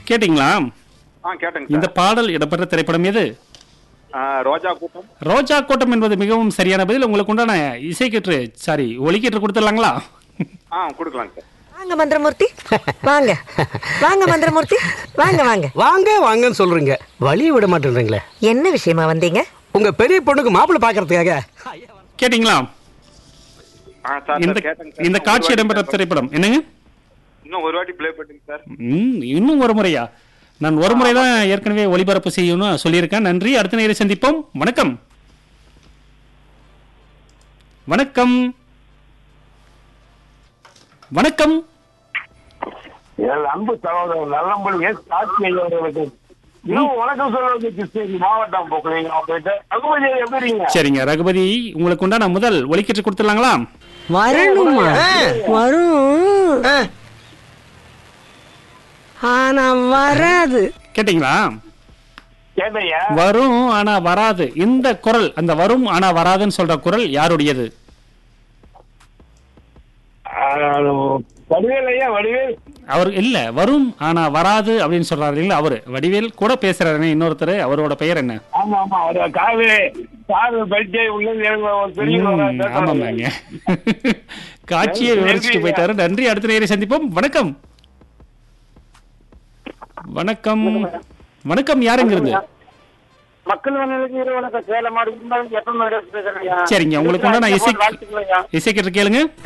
கேட்டிங்களா ஆ கேட்டேங்க இந்த சார் பாடல் இடம்பெற்ற திரைப்படம் எது ஆ, ரோஜா கூட்டம் ரோஜா கோட்டம் என்பது மிகவும் சரியான பதில் உங்களுக்கு உண்டான இசைக்கற்று சாரி ஒலிக்கற்று கொடுத்துடலாங்களா ஆ கொடுக்கலாங்க சார் வாங்க மந்திரமூர்த்தி வாங்க வாங்க மந்திரமூர்த்தி வாங்க வாங்க வாங்க வாங்கன்னு சொல்றீங்க வழிய விட மாட்டேன்றீங்களே என்ன விஷயமா வந்தீங்க உங்க பெரிய பொண்ணுக்கு மாப்பிள்ளை பாக்குறதுக்காக கேட்டிங்களா ஆ சார் இந்த சார், கேட்டேங்க சார். இந்த இன்னும் காட்சி ஒரு இடம்பெற்ற வாட்டி திரைப்படம் என்னங்க இன்னும் ஒரு வாட்டி ப்ளே பண்ணுங்க சார் ம், இன்னும் ஒரு முறையா நான் ஒரு முறை தான் ஏற்கனவே ஒளிபரப்பு செய்யணும்னு சொல்லியிருக்கேன் நன்றி அடுத்த நேரம் சந்திப்போம் வணக்கம் வணக்கம் வணக்கம் என் அன்பு சகோதரர் நல்லம்பள்ளி எஸ் கார்த்திகேயன் அவர்களுக்கு இன்னும் வணக்கம் சொல்றது கிருஷ்ணகிரி மாவட்டம் போக்குறீங்க அவங்ககிட்ட ரகுபதி எப்படி இருக்கீங்க சரிங்க ரகுபதி உங்களுக்கு உண்டான முதல் ஒலிக்கற்று கொடுத்துடலாங்களா வரணுமா வரும் ஆனா வராது கேட்டிங்களா கேட்டையா வரும் ஆனா வராது இந்த குரல் அந்த வரும் ஆனா வராதுன்னு சொல்ற குரல் யாருடையது வடிவேல் ஐயா வடிவேல் அவர் இல்ல வரும் ஆனா வராது அப்படின்னு சொல்றாரு இல்லைங்களா அவரு வடிவேல் கூட பேசுறாரு இன்னொருத்தர் அவரோட பெயர் என்ன ஆமா ஆமா அவர் காது காது பரிச்சை உள்ளது எனக்கு ஒரு பெரிய ம், ஒரு பேசுறாரு. ஆமாமாங்க காட்சியை விவரிச்சுட்டு போயிட்டாரு நன்றி அடுத்த நேரம் சந்திப்போம் வணக்கம் வணக்கம் வணக்கம் யாருங்க இருந்து மக்கள் மனநிலைக்கு இரு வணக்கம் சேலம் மாடு எப்ப சரிங்க உங்களுக்கு உண்டான இசை வாழ்த்துக்கள் ஐயா இசைக்கிட்டு கேளுங்க